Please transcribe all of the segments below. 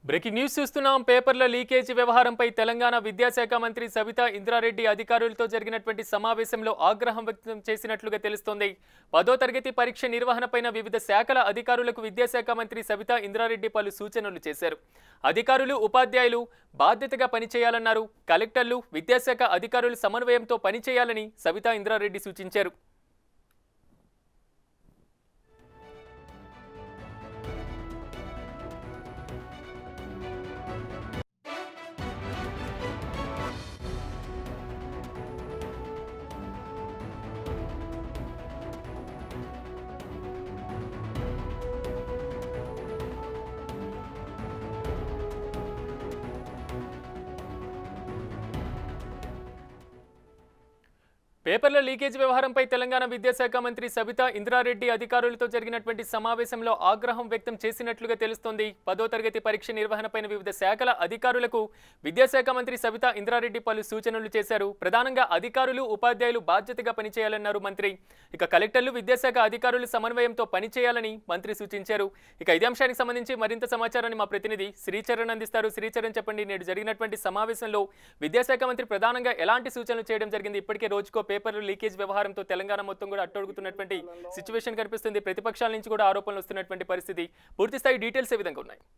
breaking news చూస్తున్నాం పేపర్ల leakage వ్యవహారంపై తెలంగాణ విద్యాశాఖ మంత్రి సబితా ఇంద్రారెడ్డి అధికారులతో జరిగినటువంటి సమావేశంలో ఆగ్రహం వ్యక్తం చేసినట్లుగా తెలుస్తోంది పదో తరగతి పరీక్ష నిర్వహణపైన వివిధ శాఖల అధికారులకు విద్యాశాఖ మంత్రి సబితా ఇంద్రారెడ్డి పలు సూచనలు చేశారు అధికారులు ఉపాధ్యాయులు బాధ్యతగా పనిచేయాలన్నారు కలెక్టర్లు విద్యాశాఖ అధికారులు సమన్వయంతో పనిచేయాలని సబితా ఇంద్రారెడ్డి సూచించారు పేపర్ల లీకేజ్ వ్యవహారంపై తెలంగాణ విద్యాశాఖ మంత్రి సబితా ఇంద్రారెడ్డి అధికారులతో జరిగినటువంటి సమావేశంలో ఆగ్రహం వ్యక్తం చేసినట్లుగా తెలుస్తోంది పదో తరగతి పరీక్ష నిర్వహణపైన వివిధ శాఖల అధికారులకు విద్యాశాఖ మంత్రి సబితా ఇంద్రారెడ్డి పలు సూచనలు చేశారు ప్రధానంగా అధికారులు ఉపాధ్యాయులు బాధ్యతగా పనిచేయాలన్నారు మంత్రి ఇక కలెక్టర్లు విద్యాశాఖ అధికారులు సమన్వయంతో పనిచేయాలని మంత్రి సూచించారు ఇక ఇదే అంశానికి సంబంధించి మరింత సమాచారాన్ని మా ప్రతినిధి శ్రీచరణ్ అందిస్తారు శ్రీచరణ్ చెప్పండి నేడు జరిగినటువంటి సమావేశంలో విద్యాశాఖ మంత్రి ప్రధానంగా ఎలాంటి సూచనలు చేయడం జరిగింది ఇప్పటికే రోజుకో పేపర్ లీకేజ్ వ్యవహారంతో తెలంగాణ మొత్తం కూడా అట్టడుగుతున్నటువంటి సిచ్యువేషన్ కనిపిస్తుంది ప్రతిపక్షాల నుంచి కూడా ఆరోపణలు వస్తున్నటువంటి పరిస్థితి పూర్తి స్థాయి డీటెయిల్స్ ఏ విధంగా ఉన్నాయి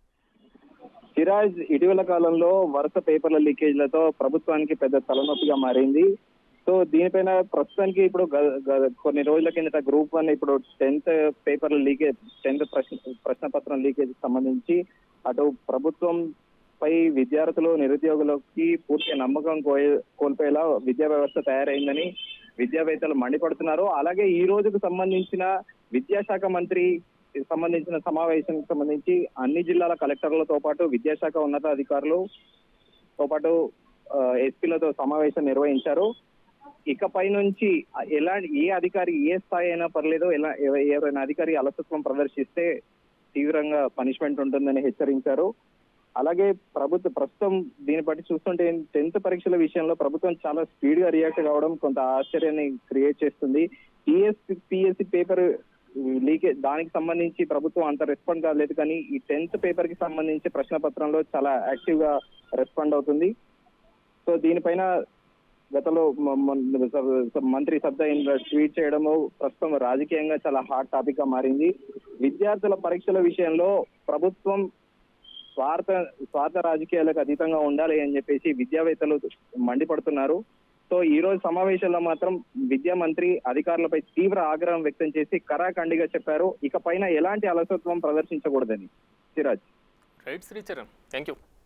సిరాజ్ ఇటీవల కాలంలో వరుస పేపర్ల లీకేజ్లతో ప్రభుత్వానికి పెద్ద తలనొప్పిగా మారింది సో దీనిపైన ప్రస్తుతానికి ఇప్పుడు గ- గ- కొన్ని రోజుల కిందట గ్రూప్ వన్ ఇప్పుడు టెన్త్ పేపర్ల లీకేజ్ టెన్త్ ప్రశ్న ప్రశ్న పత్రం లీకేజ్ సంబంధించి అటు ప్రభుత్వం పై విద్యార్థులు నిరుద్యోగులకి పూర్తి నమ్మకం కోయ- కోల్పోయేలా విద్యా వ్యవస్థ తయారైందని విద్యావేత్తలు మండిపడుతున్నారు అలాగే ఈ రోజుకు సంబంధించిన విద్యాశాఖ మంత్రి సంబంధించిన సమావేశానికి సంబంధించి అన్ని జిల్లాల కలెక్టర్లతో పాటు విద్యాశాఖ ఉన్నతాధికారులు తో పాటు ఆ, ఎస్పీలతో సమావేశం నిర్వహించారు ఇకపై నుంచి ఎలాంటి ఏ అధికారి ఏ స్థాయి అయినా పర్లేదు ఎలా ఎవ- ఎవరైనా అధికారి అలసత్వం ప్రదర్శిస్తే తీవ్రంగా పనిష్మెంట్ ఉంటుందని హెచ్చరించారు అలాగే ప్రభుత్వ ప్రస్తుతం దీన్ని బట్టి చూస్తుంటే టెన్త్ పరీక్షల విషయంలో ప్రభుత్వం చాలా స్పీడ్ గా రియాక్ట్ కావడం కొంత ఆశ్చర్యాన్ని క్రియేట్ చేస్తుంది టీఎస్పీ పిఎస్సి పేపర్ లీకేజ్ దానికి సంబంధించి ప్రభుత్వం అంత రెస్పాండ్ కాలేదు కానీ ఈ టెన్త్ పేపర్ కి సంబంధించి ప్రశ్న పత్రంలో చాలా యాక్టివ్ గా రెస్పాండ్ అవుతుంది సో దీనిపైన గతంలో మ- మ- స- మంత్రి సబ్దా ఇంద్ర ట్వీట్ చేయడము ప్రస్తుతం రాజకీయంగా చాలా హాట్ టాపిక్ గా మారింది విద్యార్థుల పరీక్షల విషయంలో ప్రభుత్వం స్వార్థ స్వార్థ రాజకీయాలకు అతీతంగా ఉండాలి అని చెప్పేసి విద్యావేత్తలు మండిపడుతున్నారు సో ఈ రోజు సమావేశంలో మాత్రం విద్యా మంత్రి అధికారులపై తీవ్ర ఆగ్రహం వ్యక్తం చేసి కరాఖండిగా చెప్పారు ఇక పైన ఎలాంటి అలసత్వం ప్రదర్శించకూడదని Siraj right Sricharan thank you